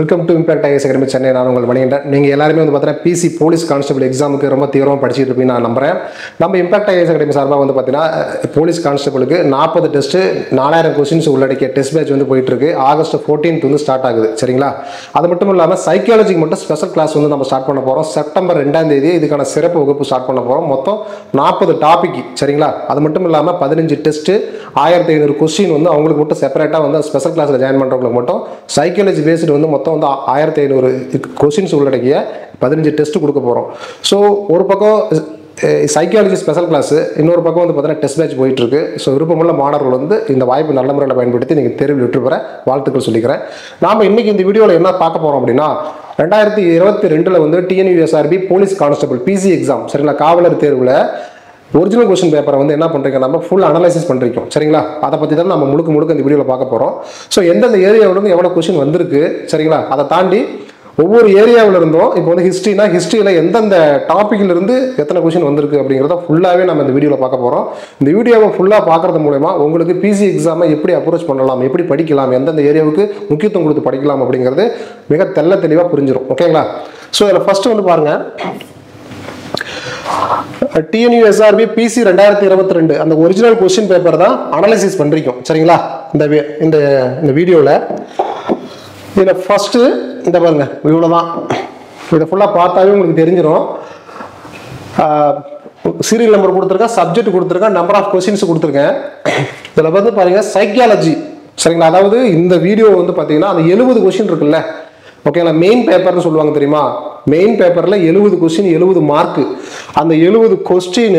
welcome to impact IAS academy Chennai நான் உங்கள் மணிகண்டன் நீங்கள் எல்லாருமே வந்து பார்த்தீங்கன்னா பிசி போலீஸ் கான்ஸ்டபிள் எக்ஸாமுக்கு ரொம்ப தீவிரமாக படிச்சுட்டு இருப்பீங்க நான் நம்புறேன் நம்ம இம்பாக்ட் ஐஎஸ் அகாடமி சார்பாக வந்து பார்த்தீங்கன்னா போலீஸ் கான்ஸ்டபிளுக்கு நாற்பது டெஸ்ட்டு நாலாயிரம் கொஸ்டின்ஸ் உள்ளடக்கிய டெஸ்ட் பேட்ச் வந்து போயிட்டு இருக்கு ஆகஸ்ட் ஃபோர்டீன்த் வந்து ஸ்டார்ட் ஆகுது சரிங்களா அது மட்டும் இல்லாமல் சைக்காலஜிக்கு மட்டும் ஸ்பெஷல் கிளாஸ் வந்து நம்ம ஸ்டார்ட் பண்ண போகிறோம் செப்டம்பர் ரெண்டாம் தேதி இதுக்கான சிறப்பு வகுப்பு ஸ்டார்ட் பண்ண போகிறோம் மொத்தம் நாற்பது டாபிக் சரிங்களா அது மட்டும் இல்லாமல் பதினஞ்சு டெஸ்ட்டு ஆயிரத்தி ஐநூறு கொஸ்டின் வந்து அவங்களுக்கு மட்டும் செப்பரேட்டாக வந்து ஸ்பெஷல் கிளாஸில் ஜாயின் பண்ணுறவங்களுக்கு மட்டும் சைக்காலஜி பேஸ்டு வந்து மொத்தம் வந்து ஆயிரத்தி ஐநூறு கொஸ்டின்ஸ் உள்ளடக்கிய பதினஞ்சு டெஸ்ட் கொடுக்க போகிறோம் ஸோ ஒரு பக்கம் சைக்காலஜி ஸ்பெஷல் கிளாஸ் இன்னொரு பக்கம் வந்து பார்த்தீங்கன்னா டெஸ்ட் பேட்ச் போயிட்டு இருக்கு ஸோ விருப்பமுள்ள மாணவர்கள் வந்து இந்த வாய்ப்பு நல்ல முறையில் பயன்படுத்தி நீங்கள் தேர்வில் வெற்றி பெற வாழ்த்துக்கள் சொல்லிக்கிறேன் நாம் இன்னைக்கு இந்த வீடியோவில் என்ன பார்க்க போகிறோம் அப்படின்னா ரெண்டாயிரத்தி இருபத்தி ரெண்டில் வந்து TNUSRB police constable PC exam சரிங்களா காவலர் தேர்வில் ஒரிஜினல் கொஸ்டின் பேப்பரை வந்து என்ன பண்ணுறீங்க நம்ம ஃபுல் அனலைசிஸ் பண்ணிருக்கோம் சரிங்களா அதை பற்றி தான் நம்ம முழுக்க முழுக்க இந்த வீடியோவில் பார்க்க போகிறோம் ஸோ எந்தெந்த ஏரியாவிலிருந்து எவ்வளோ கொஸ்டின் வந்திருக்கு சரிங்களா அதை தாண்டி ஒவ்வொரு ஏரியாவில் இருந்தும் இப்போ வந்து ஹிஸ்ட்ரினா ஹிஸ்ட்ரியில் எந்தெந்த டாப்பிக்கில் இருந்து எத்தனை கொஸ்டின் வந்திருக்கு அப்படிங்கிறத ஃபுல்லாகவே நம்ம இந்த வீடியோவில் பார்க்க போகிறோம் இந்த வீடியோவை ஃபுல்லாக பார்க்கறது மூலயமா உங்களுக்கு பிசி எக்ஸாமை எப்படி அப்ரோச் பண்ணலாம் எப்படி படிக்கலாம் எந்தெந்த ஏரியாவுக்கு முக்கியத்துவம் கொடுத்து படிக்கலாம் அப்படிங்கிறது மிக தெள்ள தெளிவாக புரிஞ்சிடும் ஓகேங்களா ஸோ இதில் ஃபஸ்ட்டு வந்து பாருங்கள் டிஎன்யூஎஸ்ஆர்பி பிசி ரெண்டாயிரத்தி இருபத்தி ரெண்டு அந்த ஒரிஜினல் கொஸ்டின் பேப்பர் தான் அனலைசிஸ் பண்ணிருக்கோம் சரிங்களா இந்த வி- இந்த இந்த வீடியோவில் இதில் ஃபஸ்ட்டு இந்த பாருங்க இவ்வளோ தான் இதை ஃபுல்லாக பார்த்தாவே உங்களுக்கு தெரிஞ்சிடும் சீரியல் நம்பர் கொடுத்துருக்கேன் சப்ஜெக்ட் கொடுத்துருக்கேன் நம்பர் ஆஃப் கொஸ்டின்ஸ் கொடுத்துருக்கேன் இதில் வந்து பாருங்க சைக்கியாலஜி சரிங்களா அதாவது இந்த வீடியோ வந்து பார்த்தீங்கன்னா அந்த எழுபது கொஸ்டின் இருக்குல்ல ஓகேங்களா மெயின் பேப்பர்னு சொல்லுவாங்க தெரியுமா மெயின் பேப்பரில் எழுபது கொஸ்டின் எழுபது மார்க்கு அந்த எழுபது கொஸ்டின்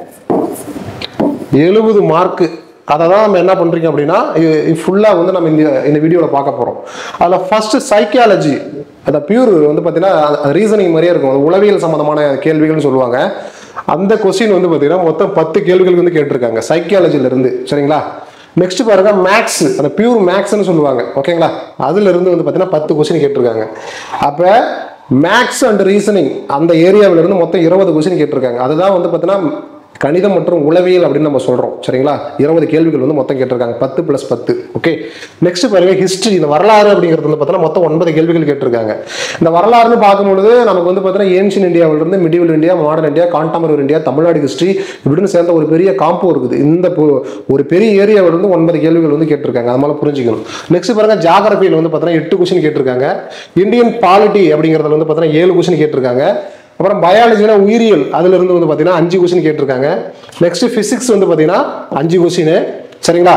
எழுபது மார்க்கு அதை தான் நம்ம என்ன பண்ணுறீங்க அப்படின்னா ஃபுல்லாக வந்து நம்ம இந்த இந்த வீடியோவில் பார்க்க போகிறோம் அதில் ஃபர்ஸ்ட் சைக்கியாலஜி அந்த பியூர் வந்து பார்த்தீங்கன்னா ரீசனிங் மாதிரியே இருக்கும் அது உளவியல் சம்மந்தமான கேள்விகள்னு சொல்லுவாங்க அந்த கொஸ்டின் வந்து பார்த்தீங்கன்னா மொத்தம் பத்து கேள்விகள் வந்து கேட்டிருக்காங்க சைக்கியாலஜில இருந்து சரிங்களா நெக்ஸ்ட் பாருங்க மேக்ஸ் அந்த பியூர் மேக்ஸ்னு சொல்லுவாங்க ஓகேங்களா அதுல இருந்து வந்து பார்த்தீங்கன்னா பத்து கொஸ்டின் கேட்டிருக்காங்க அப்போ மேக்ஸ் அண்ட் ரீசனிங் அந்த ஏரியாவில இருந்து மொத்தம் இருபது கொஸ்டின் கேட்டிருக்காங்க அதுதான் வந்து பார்த்தீங்கன்னா கணிதம் மற்றும் உளவியல் அப்படின்னு நம்ம சொல்றோம் சரிங்களா இருபது கேள்விகள் வந்து மொத்தம் கேட்டிருக்காங்க பத்து பிளஸ் பத்து ஓகே நெக்ஸ்ட் பாருங்க ஹிஸ்டரி இந்த வரலாறு அப்படிங்கிறது வந்து பார்த்தீங்கன்னா மொத்தம் ஒன்பது கேள்விகள் கேட்டிருக்காங்க இந்த வரலாறுன்னு பார்க்கும்பொழுது நமக்கு வந்து பார்த்தீங்கன்னா ஏன்ஷியன் இந்தியாவில இருந்து medieval India modern India contemporary India Tamil Nadu history இப்படின்னு சேர்ந்த ஒரு பெரிய காம்போ இருக்குது இந்த பொ- ஒரு பெரிய ஏரியாவில இருந்து ஒன்பது கேள்விகள் வந்து கேட்டிருக்காங்க அதனால புரிஞ்சுக்கணும் நெக்ஸ்ட் பாருங்க ஜாகிரபியில் வந்து பார்த்தீங்கன்னா எட்டு கொஸ்டின் கேட்டிருக்காங்க இந்தியன் பாலிட்டி அப்படிங்கிறதுல வந்து பார்த்தீங்கன்னா ஏழு கொஸ்டின் கேட்டிருக்காங்க அப்புறம் பயாலஜினா உயிரியல் அதுல இருந்து வந்து பார்த்தீங்கன்னா அஞ்சு கொஸ்டின் கேட்டிருக்காங்க நெக்ஸ்ட் பிசிக்ஸ் வந்து பார்த்தீங்கன்னா அஞ்சு கொஸ்டின் சரிங்களா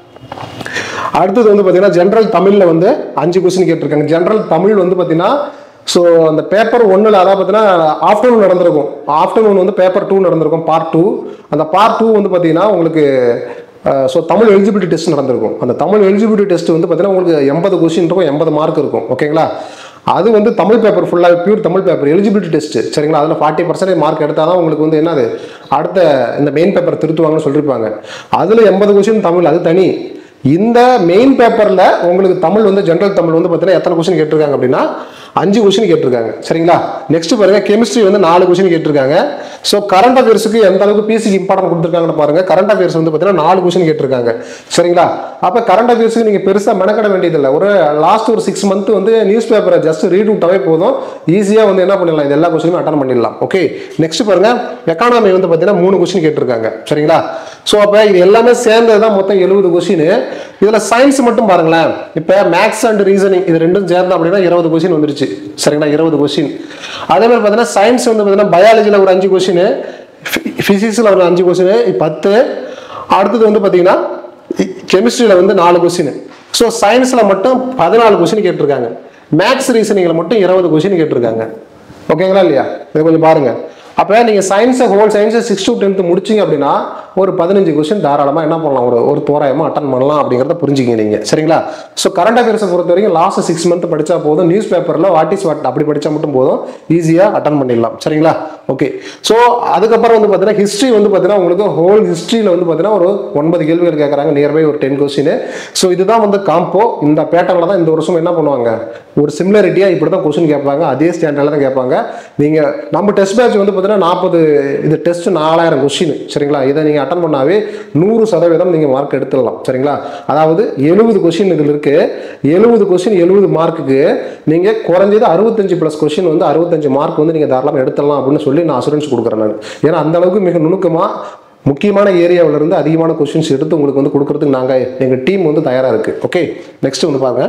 அடுத்தது வந்து பார்த்தீங்கன்னா ஜென்ரல் தமிழில் வந்து அஞ்சு கொஸ்டின் கேட்டிருக்காங்க ஜென்ரல் தமிழ் வந்து பார்த்தீங்கன்னா ஸோ அந்த பேப்பர் ஒன்றில் அதாவது பார்த்தீங்கன்னா ஆஃப்டர்நூன் நடந்திருக்கும் ஆஃப்டர்நூன் வந்து பேப்பர் டூ நடந்திருக்கும் பார்ட் டூ அந்த பார்ட் டூ வந்து பார்த்தீங்கன்னா உங்களுக்கு ஸோ தமிழ் எலிஜிபிலிட்டி டெஸ்ட் நடந்திருக்கும் அந்த தமிழ் எலிஜிபிலிட்டி டெஸ்ட் வந்து பார்த்தீங்கன்னா உங்களுக்கு எண்பது கொஸ்டின் இருக்கும் எண்பது மார்க் இருக்கும் ஓகேங்களா அது வந்து தமிழ் பேப்பர் ஃபுல்லாக pure Tamil paper eligibility test சரிங்களா அதில் ஃபார்ட்டி பர்சன்டேஜ் மார்க் எடுத்தால் தான் உங்களுக்கு வந்து என்னது அடுத்த இந்த மெயின் பேப்பர் திருத்துவாங்கன்னு சொல்லியிருப்பாங்க அதில் எண்பது கொஸ்டின் தமிழ் அது தனி இந்த மெயின் பேப்பரில் உங்களுக்கு தமிழ் வந்து ஜென்ரல் தமிழ் வந்து பார்த்தீங்கன்னா எத்தனை கொஸ்டின் கேட்டிருக்காங்க அப்படின்னா அஞ்சு கொஸ்டின் கேட்டிருக்காங்க சரிங்களா நெக்ஸ்ட் பாருங்க கெமிஸ்ட்ரி வந்து நாலு கொஸ்டின் கேட்டிருக்காங்க ஸோ கரண்ட் அஃபேர்ஸுக்கு எந்த அளவுக்கு பிசிக்கு இம்பார்ட்டன்ட் கொடுத்துருக்காங்கன்னு பாருங்க கரண்ட் அஃபேர்ஸ் வந்து பார்த்தீங்கன்னா நாலு கொஸ்டின் கேட்டிருக்காங்க சரிங்களா அப்போ கரண்ட் அஃபேர்ஸுக்கு நீங்கள் பெருசாக மெனக்கட வேண்டியதில்லை ஒரு லாஸ்ட் ஒரு சிக்ஸ் மந்த் வந்து நியூஸ் பேப்பரை ஜஸ்ட் ரீட் விட்டாவே போதும் ஈஸியாக வந்து என்ன பண்ணிடலாம் இது எல்லா கொஸ்டினும் அட்டன் பண்ணிடலாம் ஓகே நெக்ஸ்ட் பாருங்க எக்கானமி வந்து பார்த்தீங்கன்னா மூணு கொஸ்டின் கேட்டிருக்காங்க சரிங்களா ஸோ அப்போ இது எல்லாமே சேர்ந்தது தான் மொத்தம் எழுபது கொஸ்டின் இதில் சயின்ஸ் மட்டும் பாருங்களேன் இப்போ மேக்ஸ் அண்ட் ரீசனிங் இது ரெண்டும் சேர்ந்து அப்படின்னா இருபது கொஸ்டின் வந்துருச்சு சரிங்களா இருபது கொஸ்டின் அதே மாதிரி பார்த்தீங்கன்னா சயின்ஸ் வந்து பார்த்தீங்கன்னா பயாலஜியில் ஒரு அஞ்சு கொஸ்டின் ஃபிசிக்ஸில் ஒரு அஞ்சு கொஸ்டின் பத்து அடுத்தது வந்து பார்த்தீங்கன்னா கெமிஸ்ட்ரியில் வந்து நாலு கொஸ்டின் ஸோ சயின்ஸில் மட்டும் பதினாலு கொஸ்டின் கேட்டிருக்காங்க மேக்ஸ் ரீசனிங்கில் மட்டும் இருபது கொஸ்டின் கேட்டிருக்காங்க ஓகேங்களா இல்லையா இதை கொஞ்சம் பாருங்க அப்போ நீங்கள் சயின்ஸை ஹோல் சயின்ஸை சிக்ஸ் டு டென்த்து முடிச்சிங்க அப்படின்னா ஒரு பதினஞ்சு கொஸ்டின் தாராளமாக என்ன பண்ணலாம் ஒரு ஒரு தோராயமாக அட்டன் பண்ணலாம் அப்படிங்கிறத புரிஞ்சுங்க நீங்கள் சரிங்களா ஸோ கரண்ட் அஃபேர்ஸை பொறுத்த வரைக்கும் லாஸ்ட் சிக்ஸ் மந்த் படித்தா போதும் நியூஸ் பேப்பரில் வாட் இஸ் வாட் அப்படி படித்தா மட்டும் போதும் ஈஸியாக அட்டன் பண்ணிடலாம் சரிங்களா ஓகே ஸோ அதுக்கப்புறம் வந்து பார்த்தீங்கன்னா ஹிஸ்ட்ரி வந்து பார்த்தீங்கன்னா உங்களுக்கு ஹோல் ஹிஸ்ட்ரியில் வந்து பார்த்தீங்கன்னா ஒரு ஒன்பது கேள்விகள் கேட்குறாங்க நியர்பை ஒரு டென் கொஸ்டின் ஸோ இதுதான் வந்து காம்போ இந்த பேட்டர்னில் தான் இந்த வருஷம் என்ன பண்ணுவாங்க ஒரு சிமிலரிட்டியாக இப்படி தான் கொஸ்டின் கேட்பாங்க அதே ஸ்டாண்டர்டில் தான் கேட்பாங்க நீங்கள் நம்ம டெஸ்ட் பேட்ச் வந்து பார்த்தீங்கன்னா பார்த்தீங்கன்னா நாற்பது இது டெஸ்ட் நாலாயிரம் கொஸ்டின் சரிங்களா இதை நீங்கள் அட்டன் பண்ணாவே நூறு சதவீதம் நீங்கள் மார்க் எடுத்துடலாம் சரிங்களா அதாவது எழுபது கொஸ்டின் இதில் இருக்கு எழுபது கொஸ்டின் எழுபது மார்க்குக்கு நீங்கள் குறைஞ்சது அறுபத்தஞ்சு ப்ளஸ் கொஸ்டின் வந்து அறுபத்தஞ்சு மார்க் வந்து நீங்கள் தாராளமாக எடுத்துடலாம் அப்படின்னு சொல்லி நான் அசூரன்ஸ் கொடுக்குறேன் நான் ஏன்னா அந்த அளவுக்கு மிக நுணுக்கமாக முக்கியமான ஏரியாவுல இருந்து அதிகமான கொஸ்டின்ஸ் எடுத்து உங்களுக்கு வந்து கொடுக்கறதுக்கு நாங்கள் எங்கள் டீம் வந்து தயாராக இருக்குது ஓகே நெக்ஸ்ட் வந்து பாருங்க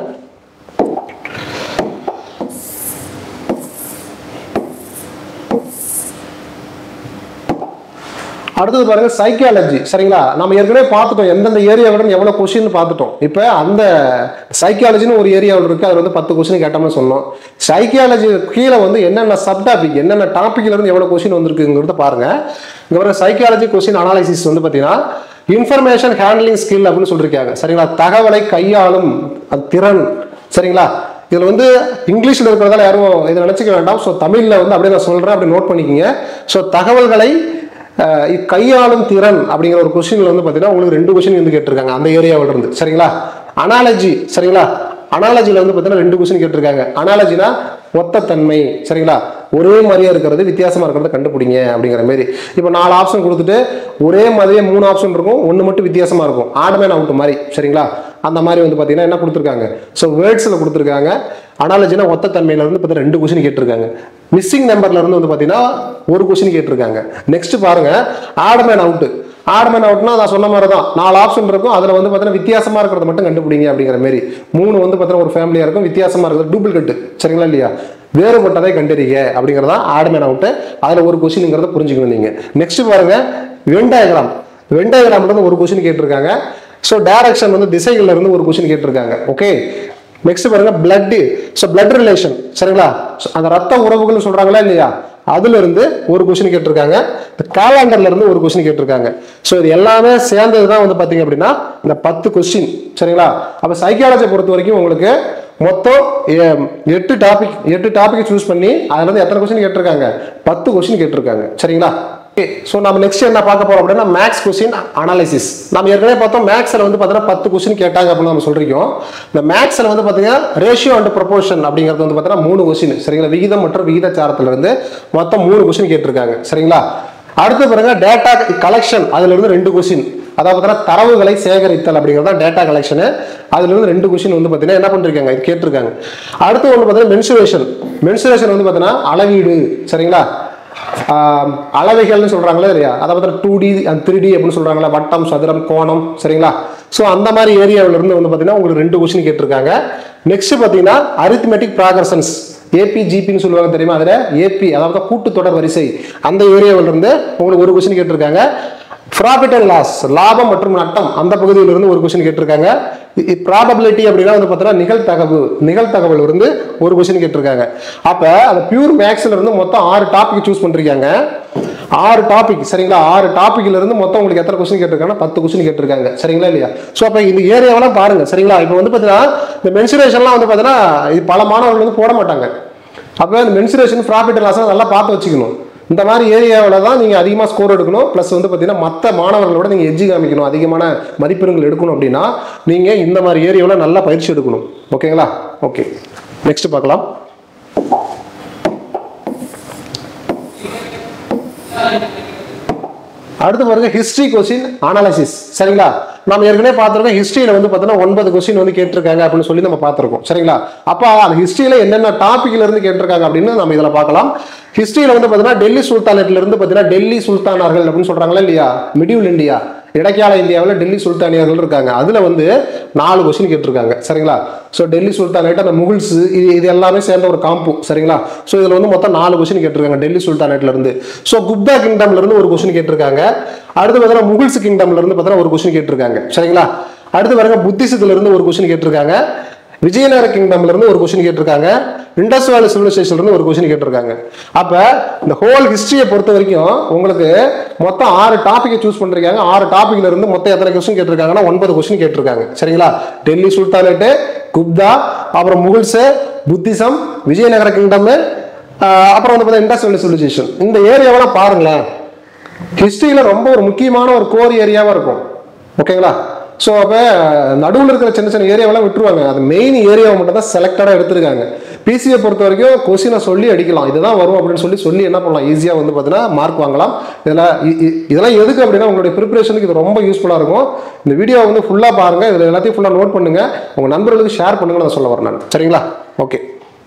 அடுத்தது பாருங்க சைக்காலஜி சரிங்களா நம்ம ஏற்கனவே பார்த்துட்டோம் எந்தெந்த ஏரியாவுடன் எவ்வளோ கொஸ்டின் பார்த்துட்டோம் இப்போ அந்த சைக்காலஜின்னு ஒரு ஏரியாவில் இருக்கு அதில் வந்து பத்து கொஸ்டின் கேட்டோம்னு சொன்னோம் சைக்காலஜி கீழே வந்து என்னென்ன சப் டாபிக் என்னென்ன டாபிக்ல இருந்து எவ்வளோ கொஸ்டின் வந்திருக்குங்கிறத பாருங்க இங்க பாருங்க சைக்காலஜி கொஸ்டின் அனாலிசிஸ் வந்து பார்த்தீங்கன்னா இன்ஃபர்மேஷன் ஹேண்ட்லிங் ஸ்கில் அப்படின்னு சொல்லியிருக்காங்க சரிங்களா தகவலை கையாளும் அந்த திறன் சரிங்களா இதில் வந்து இங்கிலீஷில் இருக்கிறதால யாரும் இதை நினச்சிக்க வேண்டாம் ஸோ தமிழில் வந்து அப்படியே நான் சொல்கிறேன் அப்படி நோட் பண்ணிக்கோங்க ஸோ தகவல்களை அஹ், கையாளும் திறன் அப்படிங்கிற ஒரு கொஸ்டின்ல வந்து பார்த்தீங்கன்னா உங்களுக்கு ரெண்டு கொஸ்டின் வந்து கேட்டிருக்காங்க அந்த ஏரியாவில் இருந்து சரிங்களா அனாலஜி சரிங்களா அனாலஜியில் வந்து பார்த்தீங்கன்னா ரெண்டு கொஸ்டின் கேட்டிருக்காங்க அனாலஜினா ஒத்தத்தன்மை சரிங்களா ஒரே மாதிரியா இருக்கிறது வித்தியாசமா இருக்கிறத கண்டுபிடிங்க அப்படிங்கிற மாதிரி இப்போ நாலு ஆப்ஷன் கொடுத்துட்டு ஒரே மாதிரியே மூணு ஆப்ஷன் இருக்கும் ஒன்று மட்டும் வித்தியாசமா இருக்கும் ஆடமேன் அவுட் மாதிரி சரிங்களா அந்த மாதிரி வந்து பார்த்தீங்கன்னா என்ன கொடுத்துருக்காங்க ஸோ வேர்ட்ஸில் கொடுத்துருக்காங்க அனாலஜினா ஒத்த தன்மையில இருந்து பார்த்தா ரெண்டு கொஸ்டின் கேட்டிருக்காங்க மிஸ்ஸிங் நம்பர்ல இருந்து வந்து பார்த்தீங்கன்னா ஒரு கொஸ்டின் கேட்டிருக்காங்க நெக்ஸ்ட் பாருங்க ஆடமேன் அவுட் ஆடமேன் அவுட்னா நான் சொன்ன மாதிரி தான் நாலு ஆப்ஷன் இருக்கும் அதில் வந்து பார்த்தீங்கன்னா வித்தியாசமா இருக்கிறத மட்டும் கண்டுபிடிங்க அப்படிங்கிற மாதிரி மூணு வந்து பார்த்தீங்கன்னா ஒரு ஃபேமிலியாக இருக்கும் வித்தியாசமா இருக்கிறது டூப்ளிகேட் சரிங்களா இல்லையா வேறுபட்டதை கண்டறிக அப்படிங்கிறதா ஆடமேன் அவுட்டு அதில் ஒரு கொஸ்டின்ங்கிறத புரிஞ்சுக்கணும் நீங்கள் நெக்ஸ்ட் பாருங்க வெண்டாயகிராம் வெண்டாயகிராம்ல இருந்து ஒரு கொஸ்டின் கேட்டிருக்காங்க ஸோ டைரக்ஷன் வந்து திசைகள்ல இருந்து ஒரு கொஸ்டின் கேட்டிருக்காங்க ஓகே நெக்ஸ்ட் பாருங்க பிளட் ஸோ பிளட் ரிலேஷன் சரிங்களா So, அந்த ரத்த உறவுகள்னு சொல்றாங்களா இல்லையா அதுல இருந்து ஒரு கொஸ்டின் கேட்டிருக்காங்க இந்த கேலண்டர்ல இருந்து ஒரு கொஸ்டின் கேட்டிருக்காங்க ஸோ இது எல்லாமே சேர்ந்தது தான் வந்து பாத்தீங்க அப்படின்னா இந்த பத்து கொஸ்டின் சரிங்களா அப்ப சைக்காலஜி பொறுத்த வரைக்கும் உங்களுக்கு மொத்தம் எ- எட்டு டாபிக் எட்டு டாபிக் சூஸ் பண்ணி அதுல இருந்து எத்தனை கொஸ்டின் கேட்டிருக்காங்க பத்து கொஸ்டின் கேட்டிருக்காங்க சரிங்களா ஸோ நம்ம நெக்ஸ்ட் என்ன பார்க்க போறோம் அப்படின்னா மேக்ஸ் கொஸ்டின் அனாலிசிஸ் நம்ம ஏற்கனவே பார்த்தோம் மேக்ஸ்ல வந்து பார்த்தீங்கன்னா பத்து கொஸ்டின் கேட்டாங்க அப்படின்னு நம்ம சொல்றோம் இந்த மேக்ஸ்ல வந்து பார்த்தீங்கன்னா ரேஷியோ அண்ட் ப்ரொபோர்ஷன் அப்படிங்கிறது வந்து பார்த்தீங்கன்னா மூணு கொஸ்டின் சரிங்களா விகிதம் மற்றும் விகிதாச்சாரத்துல இருந்து மொத்தம் மூணு கொஸ்டின் கேட்டிருக்காங்க சரிங்களா அடுத்து பாருங்க டேட்டா கலெக்ஷன் அதுல இருந்து ரெண்டு கொஸ்டின் அதாவது பார்த்தீங்கன்னா தரவுகளை சேகரித்தல் அப்படிங்கிறது தான் டேட்டா கலெக்ஷன் அதுல இருந்து ரெண்டு கொஸ்டின் வந்து பார்த்தீங்கன்னா என்ன பண்ணிருக்காங்க இது கேட்டிருக்காங்க அடுத்து ஒன்று பார்த்தீங்கன்னா மென்சுரேஷன் மென்சுரேஷன் வந்து பார்த்தீங்கன்னா அளவீடு சரிங்களா ஆஹ் அளவைகள்னு சொல்றாங்களே இல்லையா அதை பார்த்தா two D and three D அப்படின்னு சொல்றாங்களா வட்டம் சதுரம் கோணம் சரிங்களா ஸோ அந்த மாதிரி ஏரியாவில் இருந்து வந்து பார்த்தீங்கன்னா உங்களுக்கு ரெண்டு கொஸ்டின் கேட்டிருக்காங்க நெக்ஸ்ட் பார்த்தீங்கன்னா அரித்மெட்டிக் ப்ராகர்சன்ஸ் ஏபி ஜிபின்னு சொல்லுவாங்க தெரியுமா அதில் ஏபி அதாவது கூட்டுத்தொடர் வரிசை அந்த ஏரியாவில் இருந்து உங்களுக்கு ஒரு கொஸ்டின் கேட்டிருக்காங்க ப்ராஃபிட் அண்ட் லாஸ் லாபம் மற்றும் நட்டம் அந்த பகுதியில இருந்து ஒரு கொஸ்டின் கேட்டிருக்காங்க ப்ராபபிலிட்டி அப்படின்னா வந்து பார்த்தீங்கன்னா நிகழ்தகவு நிகழ்தகவல் இருந்து ஒரு கொஸ்டின் கேட்டிருக்காங்க அப்ப அந்த பியூர் மேக்ஸ்ல இருந்து மொத்தம் ஆறு டாபிக் சூஸ் பண்றீங்க ஆறு டாபிக் சரிங்களா ஆறு டாபிக்ல இருந்து மொத்தம் உங்களுக்கு எத்தனை கொஸ்டின் கேட்டிருக்காங்கன்னா பத்து கொஸ்டின் கேட்டிருக்காங்க சரிங்களா இல்லையா ஸோ அப்ப இந்த ஏரியாவெல்லாம் பாருங்க சரிங்களா இப்போ வந்து பார்த்தீங்கன்னா இந்த மென்சுரேஷன்லாம் வந்து பார்த்தீங்கன்னா இது பல மாணவர்கள் வந்து போட மாட்டாங்க அப்போ இந்த மென்சுரேஷன் ப்ராஃபிட் லாஸ் நல்லா பார்த்து வச்சுக்கணும் இந்த மாதிரி ஏரியாவில் தான் நீங்கள் அதிகமாக ஸ்கோர் எடுக்கணும் ப்ளஸ் வந்து பார்த்தீங்கன்னா மற்ற மாணவர்களோட நீங்கள் எஜ்ஜி காமிக்கணும் அதிகமான மதிப்பெண்கள் எடுக்கணும் அப்படின்னா நீங்கள் இந்த மாதிரி ஏரியாவில் நல்லா பயிற்சி எடுக்கணும் ஓகேங்களா ஓகே நெக்ஸ்ட் பார்க்கலாம் அடுத்து பாருங்க ஹிஸ்டரி கொஸ்டின் அனாலிசிஸ் சரிங்களா நம்ம ஏற்கனவே பார்த்துருக்கோம் ஹிஸ்டரியில வந்து பார்த்தீங்கன்னா ஒன்பது கொஸ்டின் வந்து கேட்டிருக்காங்க அப்படின்னு சொல்லி நம்ம பார்த்துருக்கோம் சரிங்களா அப்போ அந்த ஹிஸ்டரியில என்னென்ன டாபிக்ல இருந்து கேட்டிருக்காங்க அப்படின்னு நம்ம இதில் பார்க்கலாம் ஹிஸ்டரியில வந்து பார்த்தீங்கன்னா டெல்லி சுல்தானேட்ல இருந்து பார்த்தீங்கன்னா டெல்லி சுல்தானார்கள் அப்படின்னு சொல்றாங்களா இல்லையா மிடியூல் இந்தியா இடைக்கால இந்தியாவில் டெல்லி சுல்தானியர்கள் இருக்காங்க அதுல வந்து நாலு கொஸ்டின் கேட்டிருக்காங்க சரிங்களா ஸோ டெல்லி சுல்தானேட் அந்த முகில்ஸ் இது இது எல்லாமே சேர்ந்த ஒரு காம்பு சரிங்களா ஸோ இதுல வந்து மொத்தம் நாலு கொஸ்டின் கேட்டிருக்காங்க டெல்லி சுல்தானேட்ல இருந்து ஸோ குப்தா கிங்டம்ல இருந்து ஒரு கொஸ்டின் கேட்டிருக்காங்க அடுத்து பார்த்தீங்கன்னா முகில்ஸ் கிங்டம்ல இருந்து பார்த்தீங்கன்னா ஒரு கொஸ்டின் கேட்டிருக்காங்க சரிங்களா அடுத்து பாருங்க புத்திசத்துல இருந்து ஒரு கொஸ்டின் கேட்டிருக்காங்க விஜயநகர கிங்டம்ல இருந்து ஒரு கொஸ்டின் கேட்டிருக்காங்க இண்டஸ் வேலி சிவிலைசேஷன்ல இருந்து ஒரு கொஸ்டின் கேட்டிருக்காங்க அப்ப இந்த ஹோல் ஹிஸ்டரியை பொறுத்த வரைக்கும் உங்களுக்கு மொத்தம் ஆறு டாபிக்கை சூஸ் பண்றீங்க ஆறு டாபிக்ல இருந்து மொத்தம் எத்தனை கொஸ்டின் கேட்டிருக்காங்கன்னா ஒன்பது கொஸ்டின் கேட்டிருக்காங்க சரிங்களா டெல்லி சுல்தானேட்டு குப்தா அப்புறம் முகுல்ஸ் புத்திசம் விஜயநகர கிங்டம் அப்புறம் வந்து பார்த்தீங்கன்னா இண்டஸ் வேலி சிவிலைசேஷன் இந்த ஏரியாவெல்லாம் பாருங்களேன் ஹிஸ்டரியில் ரொம்ப ஒரு முக்கியமான ஒரு கோர் ஏரியாவாக இருக்கும் ஓகேங்களா ஸோ அப்போ நடுவில் இருக்கிற சின்ன சின்ன ஏரியாவெல்லாம் விட்டுருவாங்க அது மெயின் ஏரியாவை மட்டும் தான் செலக்டடாக எடுத்திருக்காங்க பிசியை பொறுத்த வரைக்கும் கொஸ்டினை சொல்லி அடிக்கலாம் இதுதான் வரும் அப்படின்னு சொல்லி சொல்லி என்ன பண்ணலாம் ஈஸியாக வந்து பார்த்தீங்கன்னா மார்க் வாங்கலாம் இதில் இ- இ- இதெல்லாம் எதுக்கு அப்படின்னா உங்களுடைய ப்ரிப்பரேஷனுக்கு இது ரொம்ப யூஸ்ஃபுல்லாக இருக்கும் இந்த வீடியோ வந்து ஃபுல்லாக பாருங்கள் இதில் எல்லாத்தையும் ஃபுல்லாக நோட் பண்ணுங்க உங்கள் நண்பர்களுக்கு ஷேர் பண்ணுங்கன்னு நான் சொல்ல வரேன் நான் சரிங்களா ஓகே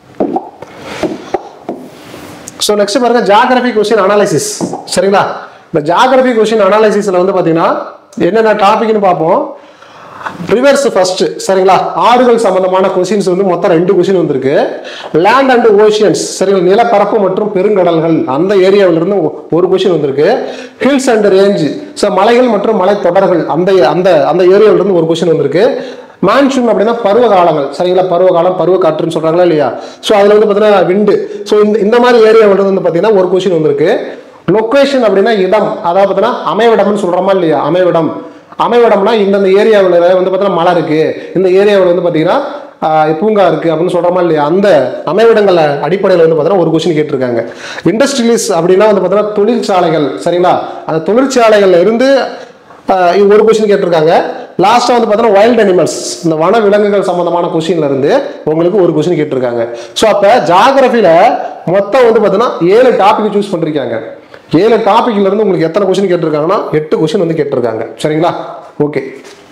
ஸோ நெக்ஸ்ட் பாருங்க ஜாகிரபி கொஸ்டின் அனாலிசிஸ் சரிங்களா இந்த ஜாகிரபி கொஸ்டின் அனாலிசிஸ்ல வந்து பார்த்தீங்கன்னா என்னென்ன டாபிக்னு பார்ப்போம் ரிவர்ஸ் ஃபர்ஸ்ட் சரிங்களா ஆறுகள் சம்பந்தமான கொஸ்டின்ஸ் வந்து மொத்தம் ரெண்டு கொஸ்டின் வந்திருக்கு லேண்ட் அண்ட் ஓஷியன்ஸ் சரிங்களா நிலப்பரப்பு மற்றும் பெருங்கடல்கள் அந்த ஏரியாவில இருந்து ஒ- ஒரு கொஸ்டின் வந்திருக்கு ஹில்ஸ் அண்ட் ரேஞ்ச் ஸோ மலைகள் மற்றும் மலைத்தொடர்கள் அந்த அந்த அந்த ஏரியாவில இருந்து ஒரு கொஸ்டின் வந்திருக்கு மான்சூன் அப்படின்னா பருவ காலங்கள் சரிங்களா பருவ காலம் பருவ காற்றுன்னு சொல்றாங்களா இல்லையா ஸோ அதுல வந்து பார்த்தீங்கன்னா விண்டு ஸோ இந்த இந்த மாதிரி ஏரியாவில வந்து பார்த்தீங்கன்னா ஒரு கொஸ்டின் வந்திருக்கு லொக்கேஷன் அப்படின்னா இடம் அதாவது பார்த்தீங்கன்னா அமைவிடம்னு சொல்றோமா இல்லையா அமைவிடம் அமைவிடம்னா இந்தந்த ஏரியாவில் வந்து பார்த்தீங்கன்னா மலை இருக்கு இந்த ஏரியாவில் வந்து பார்த்தீங்கன்னா ஆஹ், பூங்கா இருக்கு அப்படின்னு சொல்றோமா இல்லையா அந்த அமைவிடங்கள் அடிப்படையில் வந்து பார்த்தீங்கன்னா ஒரு கொஸ்டின் கேட்டிருக்காங்க இண்டஸ்ட்ரியலிஸ் அப்படின்னா வந்து பார்த்தீங்கன்னா தொழிற்சாலைகள் சரிங்களா அந்த தொழிற்சாலைகள்ல இருந்து ஆஹ், இது ஒரு கொஸ்டின் கேட்டிருக்காங்க லாஸ்ட்டாக வந்து பார்த்தீங்கன்னா வைல்ட் அனிமல்ஸ் இந்த வன விலங்குகள் சம்பந்தமான கொஸ்டின்ல இருந்து உங்களுக்கு ஒரு கொஸ்டின் கேட்டிருக்காங்க ஸோ அப்போ ஜாகிரபியில் மொத்தம் வந்து பார்த்தீங்கன்னா ஏழு டாபிக் சூஸ் பண்ணிருக்காங்க ஏழு டாபிக்ல இருந்து உங்களுக்கு எத்தனை கொஸ்டின் கேட்டிருக்காங்கன்னா எட்டு கொஸ்டின் வந்து கேட்டிருக்காங்க சரிங்களா ஓகே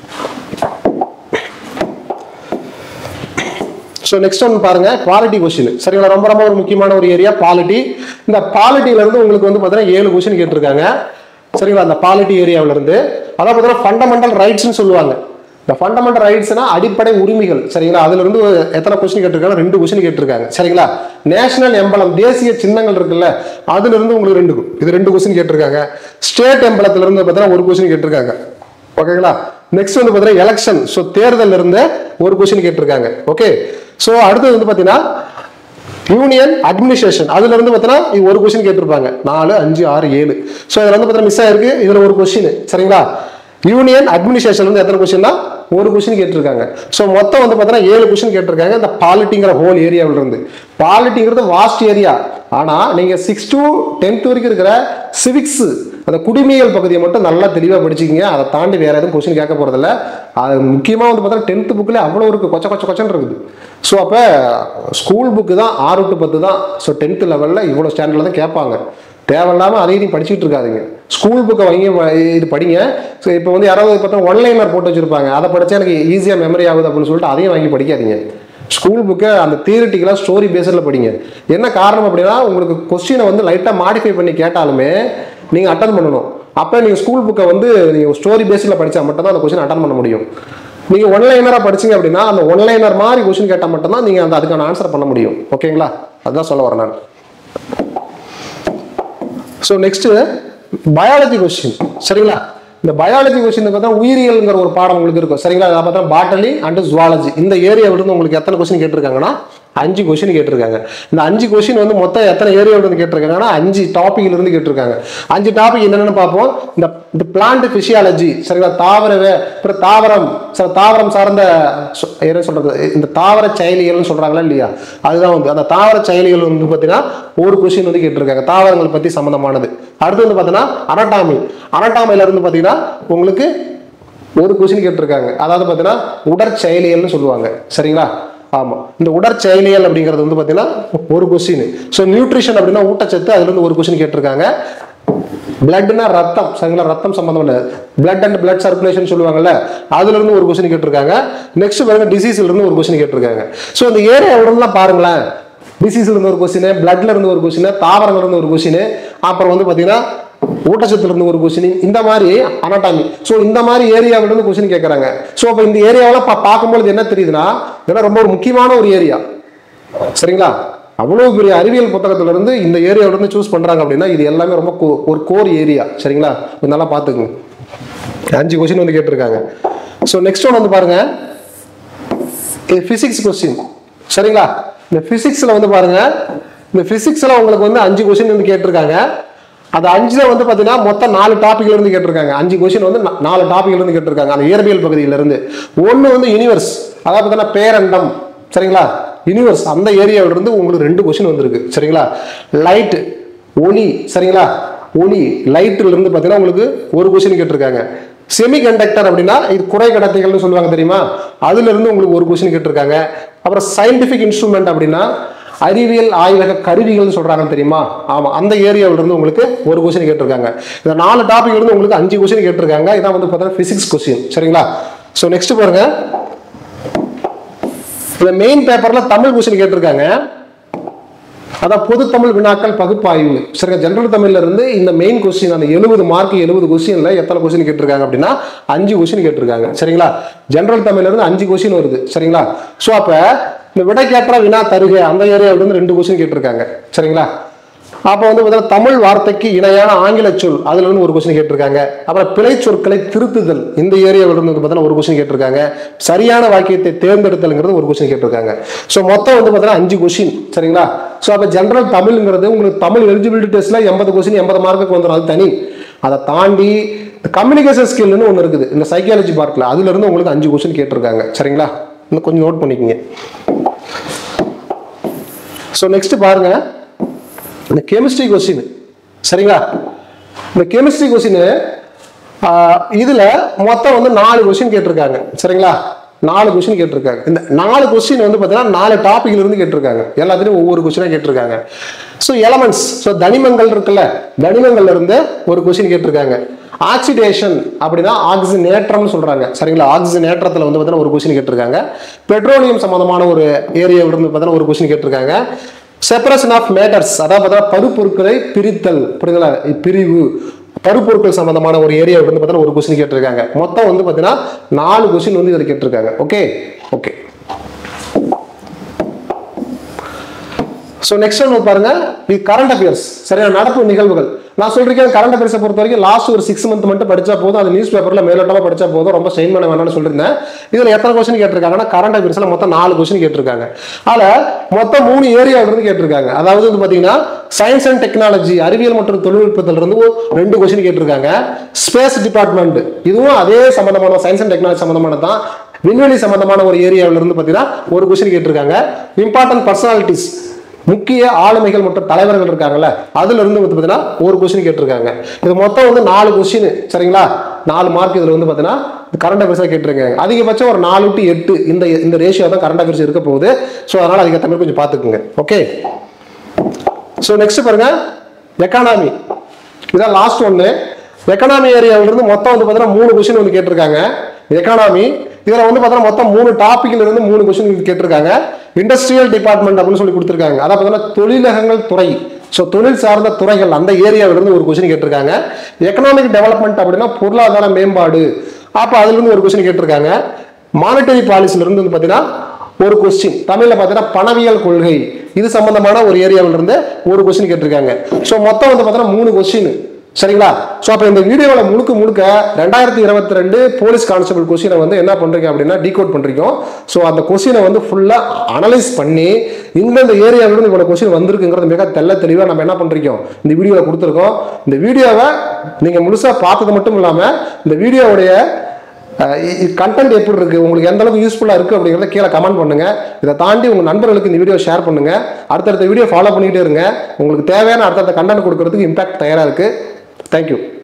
ஸோ நெக்ஸ்ட் ஒன் பாருங்க குவாலிட்டி கொஸ்டின் சரிங்களா ரொம்ப ரொம்ப ஒரு முக்கியமான ஒரு ஏரியா பாலிட்டி இந்த பாலிட்டியில இருந்து உங்களுக்கு வந்து பார்த்தீங்கன்னா ஏழு கொஸ்டின் கேட்டிருக்காங்க சரிங்களா அந்த பாலிட்டி ஏரியாவில இருந்து அதான் பார்த்தீங்கன்னா ஃபண்டமெண்டல் ரைட்ஸ்னு சொல்லுவாங்க இந்த ஃபண்டமெண்டல் ரைட்ஸ்னா அடிப்படை உரிமைகள் சரிங்களா அதுல இருந்து ஒரு எத்தனை கொஸ்டின் கேட்டிருக்காங்க ரெண்டு கொஸ்டின் கேட்டிருக்காங்க சரிங்களா நேஷனல் எம்பளம் தேசிய சின்னங்கள் இருக்குல்ல அதுல இருந்து உங்களுக்கு ரெண்டு இது ரெண்டு கொஸ்டின் கேட்டிருக்காங்க ஸ்டேட் எம்பளத்துல இருந்து பார்த்தீங்கன்னா ஒரு கொஸ்டின் கேட்டிருக்காங்க ஓகேங்களா நெக்ஸ்ட் வந்து பார்த்தீங்கன்னா எலெக்ஷன் ஸோ தேர்தல் இருந்து ஒரு கொஸ்டின் கேட்டிருக்காங்க ஓகே ஸோ அடுத்தது வந்து பார்த்தீங்கன்னா யூனியன் அட்மினிஸ்ட்ரேஷன் அதுல இருந்து பார்த்தீங்கன்னா இது ஒரு கொஸ்டின் கேட்டிருப்பாங்க நாலு அஞ்சு ஆறு ஏழு ஸோ இதுல வந்து பார்த்தீங்கன்னா மிஸ் ஆயிருக்கு இதுல ஒரு கொஸ்டின் சரிங்களா யூனியன் அட்மினிஸ்ட்ரேஷன் வந்து எத்தனை கொஸ்டின்னா ஒரு கொஸ்டின் கேட்டிருக்காங்க ஸோ மொத்தம் வந்து பார்த்தீங்கன்னா ஏழு கொஸ்டின் கேட்டிருக்காங்க இந்த பாலிட்டிங்கிற ஹோல் ஏரியாவில் இருந்து பாலிட்டிங்கிறது வாஸ்ட் ஏரியா ஆனால் நீங்கள் சிக்ஸ் to டென்த் வரைக்கும் இருக்கிற சிவிக்ஸ் அந்த குடிமையியல் பகுதியை மட்டும் நல்லா தெளிவாக படிச்சுக்கிங்க அதை தாண்டி வேற எதுவும் கொஸ்டின் கேட்க போகிறதில்ல அது முக்கியமாக வந்து பார்த்தீங்கன்னா டென்த்து புக்கில் அவ்வளோ இருக்குது கொச்ச கொச்ச கொச்சன்னு இருக்குது ஸோ அப்போ ஸ்கூல் புக்கு தான் ஆறு டு பத்து தான் ஸோ டென்த்து லெவலில் இவ்வளோ ஸ்டாண்டர்டில் தான் கேட்பாங்க தேவையில்லாமல் அதையும் நீ படிச்சுட்டு இருக்காதீங்க ஸ்கூல் புக்கை வாங்கி வ- இது படிங்க ஸோ இப்போ வந்து யாராவது பார்த்தா ஒன்லைனர் போட்டு வச்சிருப்பாங்க அதை படிச்சா எனக்கு ஈஸியாக மெமரி ஆகுது அப்படின்னு சொல்லிட்டு அதையும் வாங்கி படிக்காதீங்க ஸ்கூல் புக்கை அந்த தியரிட்டிக்கலாக ஸ்டோரி பேஸில் படிங்க என்ன காரணம் அப்படின்னா உங்களுக்கு கொஸ்டினை வந்து லைட்டாக மாடிஃபை பண்ணி கேட்டாலுமே நீங்கள் அட்டன் பண்ணணும் அப்போ நீங்கள் ஸ்கூல் புக்கை வந்து நீங்கள் ஸ்டோரி பேஸில் படித்தா மட்டும்தான் அந்த கொஸ்டின் அட்டன் பண்ண முடியும் நீங்கள் ஒன்லைனராக படிச்சீங்க அப்படின்னா அந்த ஒன்லைனர் மாதிரி கொஸ்டின் கேட்டால் மட்டும்தான் நீங்கள் அந்த அதுக்கான ஆன்சர் பண்ண முடியும் ஓகேங்களா அதுதான் சொல்ல வரேன் நான் ஸோ நெக்ஸ்ட் பயாலஜி கொஸ்டின் சரிங்களா இந்த பயாலஜி கொஸ்டின் பார்த்தா உயிரியல்ங்கிற ஒரு பாடம் உங்களுக்கு இருக்கும் சரிங்களா அதை பார்த்தா பாட்டலி அண்ட் ஜுவாலஜி இந்த ஏரியாவில இருந்து உங்களுக்கு எத்தனை கொஸ்டின் கேட்டிருக்காங்கன்னா அஞ்சு கொஸ்டின் கேட்டிருக்காங்க இந்த அஞ்சு கொஸ்டின் வந்து மொத்தம் எத்தனை ஏரியாவில இருந்து கேட்டிருக்காங்கன்னா அஞ்சு டாபிக்ல இருந்து கேட்டிருக்காங்க அஞ்சு டாபிக் என்னென்னு பார்ப்போம் இந்த இந்த பிளான்ட் பிசியாலஜி சரிங்களா தாவரவே அப்புறம் தாவரம் சார் தாவரம் சார்ந்த சொ- என்ன சொல்றது இந்த தாவர செயலிகள்னு சொல்றாங்களா இல்லையா அதுதான் வந்து அந்த தாவர செயலிகள் வந்து பார்த்தீங்கன்னா ஒரு கொஸ்டின் வந்து கேட்டிருக்காங்க தாவரங்கள் பத்தி சம்பந்தமானது அடுத்து வந்து பார்த்தீங்கன்னா அனட்டாமி அனட்டாமில இருந்து பார்த்தீங்கன்னா உங்களுக்கு ஒரு கொஸ்டின் கேட்டிருக்காங்க அதாவது பார்த்தீங்கன்னா உடற்செயலியல்னு சொல்லுவாங்க சரிங்களா ஆமாம் இந்த உடற்செயலியல் அப்படிங்கிறது வந்து பார்த்தீங்கன்னா ஒரு கொஸ்டின் ஸோ நியூட்ரிஷன் அப்படின்னா ஊட்டச்சத்து அதுல இருந்து ஒரு கொஸ்டின் கேட்டிருக்காங்க பிளட்னா ரத்தம் சரிங்களா ரத்தம் சம்பந்தம் இல்லை பிளட் அண்ட் பிளட் சர்க்குலேஷன் சொல்லுவாங்கல்ல அதுல இருந்து ஒரு கொஸ்டின் கேட்டிருக்காங்க நெக்ஸ்ட் பாருங்க டிசீஸ்ல இருந்து ஒரு கொஸ்டின் கேட்டிருக்காங்க ஸோ இந்த ஏரியாவிலாம் பாருங்களேன் டிசீஸ்ல இருந்து ஒரு கொஸ்டின் பிளட்ல இருந்து ஒரு கொஸ்டின் தாவரங்கள்ல இருந்து ஒரு கொஸ்டின் அப்புறம் வந்து பாத்தீங்கன்னா ஊட்டச்சத்துல இருந்து ஒரு கொஸ்டின் இந்த மாதிரி அனாட்டாமி ஸோ இந்த மாதிரி ஏரியாவில இருந்து கொஸ்டின் கேட்கறாங்க ஸோ அப்போ இந்த ஏரியாவெல்லாம் பா- பார்க்கும்போது என்ன தெரியுதுன்னா இதெல்லாம் ரொம்ப ஒரு முக்கியமான ஒரு ஏரியா சரிங்களா அவ்வளவு பெரிய அறிவியல் புத்தகத்துல இருந்து இந்த ஏரியாவில இருந்து சூஸ் பண்றாங்க அப்படின்னா இது எல்லாமே ரொம்ப கோ- ஒரு கோர் ஏரியா சரிங்களா கொஞ்சம் நல்லா பார்த்துக்குங்க அஞ்சு கொஸ்டின் வந்து கேட்டிருக்காங்க ஸோ நெக்ஸ்ட் ஒன் வந்து பாருங்க இது பிசிக்ஸ் கொஸ்டின் சரிங்களா இந்த பிசிக்ஸ்ல வந்து பாருங்க இந்த பிசிக்ஸ்ல உங்களுக்கு வந்து அஞ்சு கொஸ்டின் வந்து கேட்டிருக்காங்க அது அஞ்சுல வந்து பாத்தீங்கன்னா மொத்தம் நாலு டாபிக்ல இருந்து கேட்டிருக்காங்க அஞ்சு கொஸ்டின் வந்து நா- நாலு டாபிக்ல இருந்து கேட்டிருக்காங்க அந்த இயற்பியல் பகுதியில இருந்து ஒன்னு வந்து யூனிவர்ஸ் அதாவது பார்த்தீங்கன்னா பேரண்டம் சரிங்களா யூனிவர்ஸ் அந்த ஏரியாவில இருந்து உங்களுக்கு ரெண்டு கொஸ்டின் வந்திருக்கு சரிங்களா லைட் ஒளி சரிங்களா ஒளி லைட்ல இருந்து பாத்தீங்கன்னா உங்களுக்கு ஒரு கொஸ்டின் கேட்டிருக்காங்க செமி கண்டக்டர் அப்படின்னா இது குறை கடத்திகள்னு சொல்லுவாங்க தெரியுமா அதுல இருந்து உங்களுக்கு ஒரு கொஸ்டின் கேட்டிருக்காங்க அப்புறம் சயின்டிபிக் இன்ஸ்ட்ருமெண்ட் அப்படின்னா அறிவியல் ஆய்வக கருவிகள்னு சொல்றாங்க தெரியுமா ஆமா அந்த ஏரியாவில இருந்து உங்களுக்கு ஒரு கொஸ்டின் கேட்டிருக்காங்க இந்த நாலு டாபிக் இருந்து உங்களுக்கு அஞ்சு கொஸ்டின் கேட்டிருக்காங்க இதான் வந்து பார்த்தீங்கன்னா பிசிக்ஸ் கொஸ்டின் சரிங்களா ஸோ நெக்ஸ்ட் பாருங்க இந்த மெயின் பேப்பர்ல தமிழ் கொஸ்டின் கேட்டிருக்காங்க அதான் பொது தமிழ் வினாக்கள் பகுப்பாய்வு சரிங்க ஜெனரல் தமிழ்ல இருந்து இந்த மெயின் கொஸ்டின் அந்த எழுபது மார்க் எழுபது கொஸ்டின்ல எத்தனை கொஸ்டின் கேட்டிருக்காங்க அப்படின்னா அஞ்சு கொஸ்டின் கேட்டிருக்காங்க சரிங்களா ஜெனரல் தமிழ்ல இருந்து அஞ்சு கொஸ்டின் வருது சரிங்களா ஸோ அப்ப இந்த விடைக்கேற்ற வினா தருக அந்த ஏரியாவில இருந்து ரெண்டு கொஸ்டின் கேட்டிருக்காங்க சரிங்களா அப்போ வந்து பார்த்தீங்கன்னா தமிழ் வார்த்தைக்கு இணையான ஆங்கில சொல் அதுல இருந்து ஒரு கொஸ்டின் கேட்டிருக்காங்க அப்புறம் பிழை சொற்களை திருத்துதல் இந்த ஏரியாவில இருந்து வந்து பார்த்தீங்கன்னா ஒரு கொஸ்டின் கேட்டிருக்காங்க சரியான வாக்கியத்தை தேர்ந்தெடுத்தல்ங்கிறது ஒரு கொஸ்டின் கேட்டிருக்காங்க ஸோ மொத்தம் வந்து பார்த்தீங்கன்னா அஞ்சு கொஸ்டின் சரிங்களா ஸோ அப்போ ஜென்ரல் தமிழ்ங்கிறது உங்களுக்கு தமிழ் எலிஜிபிலிட்டி டெஸ்ட்ல எண்பது கொஸ்டின் எண்பது மார்க்குக்கு வந்துடும் அது தனி அதை தாண்டி கம்யூனிகேஷன் ஸ்கில்னு ஒன்று இருக்குது இந்த சைக்காலஜி பார்ட்டில் அதுல இருந்து உங்களுக்கு அஞ்சு கொஸ்டின் கேட்டிருக்காங்க சரிங்களா இன்னும் கொஞ்சம் நோட் பண்ணிக்கங்க ஸோ நெக்ஸ்ட் பாருங்க இந்த கெமிஸ்ட்ரி கொஸ்டின் சரிங்களா இந்த கெமிஸ்ட்ரி கொஸ்டின் இதுல மொத்தம் வந்து நாலு கொஸ்டின் கேட்டிருக்காங்க சரிங்களா நாலு கொஸ்டின் கேட்டிருக்காங்க இந்த நாலு கொஸ்டின் வந்து பார்த்தீங்கன்னா நாலு டாபிக்ல இருந்து கேட்டிருக்காங்க எல்லாத்துலயும் ஒவ்வொரு கொஸ்டினா கேட்டிருக்காங்க ஸோ எலமெண்ட்ஸ் ஸோ தனிமங்கள் இருக்குல்ல தனிமங்கள்ல இருந்து ஒரு கொஸ்டின் கேட்டிருக்காங்க ஆக்சிடேஷன் அப்படின்னா ஆக்சினேற்றம்னு சொல்றாங்க சரிங்களா ஆக்சினேற்றத்துல வந்து பார்த்தீங்கன்னா ஒரு கொஸ்டின் கேட்டிருக்காங்க பெட்ரோலியம் சம்பந்தமான ஒரு ஏரியாவில இருந்து பார்த்தீங்கன்னா ஒரு கொஸ்டின் கேட்டிருக்காங்க செப்பரேஷன் ஆஃப் மேட்டர்ஸ் அதாவது பார்த்தீங்கன்னா பருப்பொருட்களை பிரித்தல் புரியுதுங்களா பிரிவு பருப்பொருட்கள் சம்பந்தமான ஒரு ஏரியா வந்து பார்த்தீங்கன்னா ஒரு கொஸ்டின் கேட்டிருக்காங்க மொத்தம் வந்து பார்த்தீங்கன்னா நாலு கொஸ்டின் வந்து இதில் கேட்டிருக்காங்க ஓகே ஓகே ஸோ நெக்ஸ்ட் ஒன்று பாருங்க இது கரண்ட் அஃபேர்ஸ் சரியா நடப்பு நிகழ்வுகள் நான் சொல்றேன் கரண்ட் அஃபேர்ஸை பொறுத்த வரைக்கும் லாஸ்ட் ஒரு சிக்ஸ் மந்த் மட்டும் படிச்சா போதும் அது நியூஸ் பேப்பர்ல மேலோட்டமா படிச்சா போதும் ரொம்ப ஸ்ட்ரெயின் பண்ண வேணாம்னு சொல்லியிருந்தேன் இதுல எத்தனை கொஸ்டின் கேட்டிருக்காங்கன்னா கரண்ட் அஃபேர்ஸ்ல மொத்தம் நாலு கொஸ்டின் கேட்டிருக்காங்க அதுல மொத்தம் மூணு ஏரியாவில இருந்து கேட்டிருக்காங்க அதாவது வந்து பாத்தீங்கன்னா சயின்ஸ் அண்ட் டெக்னாலஜி அறிவியல் மற்றும் தொழில்நுட்பத்துல இருந்து ஒரு ரெண்டு கொஸ்டின் கேட்டிருக்காங்க ஸ்பேஸ் டிபார்ட்மெண்ட் இதுவும் அதே சம்பந்தமான சயின்ஸ் அண்ட் டெக்னாலஜி சம்பந்தமானது தான் விண்வெளி சம்பந்தமான ஒரு ஏரியாவில இருந்து பாத்தீங்கன்னா ஒரு கொஸ்டின் கேட்டிருக்காங்க இம்பார்ட்டன்ட் பர்சனாலிட்டிஸ் முக்கிய ஆளுமைகள் மற்றும் தலைவர்கள் இருக்காங்கல்ல அதுல இருந்து வந்து பாத்தீங்கன்னா ஒரு கொஸ்டின் கேட்டிருக்காங்க இது மொத்தம் வந்து நாலு கொஸ்டின் சரிங்களா நாலு மார்க் இதுல வந்து பாத்தீங்கன்னா கரண்ட் அஃபேர்ஸா கேட்டிருக்காங்க அதிகபட்சம் ஒரு நாலு டு எட்டு இந்த இந்த ரேஷியோ தான் கரண்ட் அஃபேர்ஸ் இருக்க போகுது ஸோ அதனால அதுக்கேற்ற மாதிரி கொஞ்சம் பார்த்துக்குங்க ஓகே ஸோ நெக்ஸ்ட் பாருங்க எக்கானாமி இதான் லாஸ்ட் ஒன்று எக்கனாமி ஏரியாவில இருந்து மொத்தம் வந்து பார்த்தீங்கன்னா மூணு கொஸ்டின் வந்து கேட்டிருக்காங்க எக்கானாமி இதுல வந்து பார்த்தீங்கன்னா மொத்தம் மூணு டாபிக்ல இருந்து மூணு கொஸ்டின் கேட்டிருக்காங்க இண்டஸ்ட்ரியல் டிபார்ட்மெண்ட் அப்படின்னு சொல்லி கொடுத்துருக்காங்க அதான் பார்த்தீங்கன்னா தொழிலகங்கள் துறை ஸோ தொழில் சார்ந்த துறைகள் அந்த ஏரியாவில இருந்து ஒரு கொஸ்டின் கேட்டிருக்காங்க எக்கனாமிக் டெவலப்மெண்ட் அப்படின்னா பொருளாதார மேம்பாடு அப்போ அதுல இருந்து ஒரு கொஸ்டின் கேட்டிருக்காங்க மானிட்டரி பாலிசில இருந்து வந்து பார்த்தீங்கன்னா ஒரு கொஸ்டின் தமிழ்ல பார்த்தீங்கன்னா பணவியல் கொள்கை இது சம்பந்தமான ஒரு ஏரியாவில இருந்து ஒரு கொஸ்டின் கேட்டிருக்காங்க ஸோ மொத்தம் வந்து பார்த்தீங்கன்னா மூணு கொஸ்டின் சரிங்களா ஸோ அப்போ இந்த வீடியோவில் முழுக்க முழுக்க ரெண்டாயிரத்தி இருபத்தி ரெண்டு போலீஸ் கான்ஸ்டபிள் கொஸ்டினை வந்து என்ன பண்ணுறீங்க அப்படின்னா டீகோட் பண்ணுறீங்க ஸோ அந்த கொஸ்டினை வந்து ஃபுல்லாக அனலைஸ் பண்ணி இந்தந்த ஏரியாவிலிருந்து இவ்வளோ கொஸ்டின் வந்திருக்குங்கிறது மிக தெள்ள தெளிவாக நம்ம என்ன பண்ணுறோம் இந்த வீடியோவில் கொடுத்துருக்கோம் இந்த வீடியோவை நீங்கள் முழுசாக பார்த்தது மட்டும் இல்லாமல் இந்த வீடியோவுடைய கண்டென்ட் எப்படி இருக்கு உங்களுக்கு எந்த அளவுக்கு யூஸ்ஃபுல்லா இருக்கு அப்படிங்கறத கீழே கமெண்ட் பண்ணுங்க இதை தாண்டி உங்க நண்பர்களுக்கு இந்த வீடியோ ஷேர் பண்ணுங்க அடுத்தடுத்த வீடியோ ஃபாலோ பண்ணிட்டே இருங்க உங்களுக்கு தேவையான அடுத்தடுத்த கண்டென்ட் கொடுக்கறதுக்கு இம்பாக்ட் தயாரா இருக்கு தேங்க்யூ